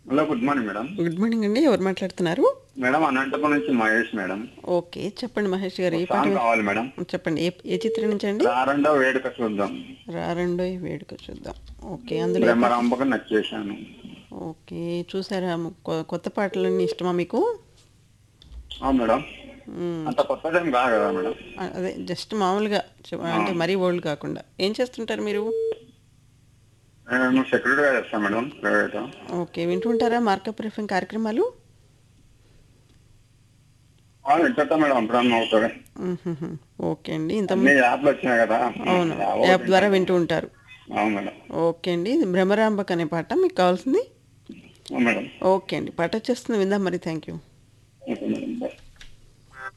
Hello good morning madam good morning అండి ఎవరు మాట్లాడుతున్నారు మేడం అనంతపురం నుంచి మహేష్ మేడం ఓకే చెప్పండి మహేష్ గారు ఏ పాట సాంగ్ కావాలి మేడం చెప్పండి ఏ ఏ చిత్రం నుంచి అండి రెండో వేడుక చూద్దాం రారండో వేడుక చూద్దాం ఓకే అందులో ఏ పాట? బ్రహ్మరాంబకు నచ్చేసాను ఓకే చూసారా కొ- కొత్త పాటలన్నీ ఇష్టమా మీకు అవును మేడం మ్మ్. అంత కొత్త టైం కాదు కదా మేడం అ- అదే జస్ట్ మామూలుగా చె- అంటే మరీ ఓల్డ్ కాకుండా ఏం చేస్తుంటారు మీరు నేను సెక్యూరిటీగా చేస్తాను మేడం ప్రైవేట్ ఓకే వింటుంటారా మార్కప్ రిఫింగ్ కార్యక్రమాలు ఇంటా మేడం అప్పుడు అవుతుంది మ్మ్హ్మ్. ఓకే అండి ఇంత అన్ని యాప్లు వచ్చినాయి కదా అవును యాప్ ద్వారా వింటూ ఉంటారు అవును మేడం ఓకే అండి ఇది భ్రమరాంబక్ అనే పాట మీకు కావాల్సింది అవును మేడం ఓకే అండి పాట వచ్చేస్తుంది విందాం మరి థ్యాంక్ యూ ఓకే మేడం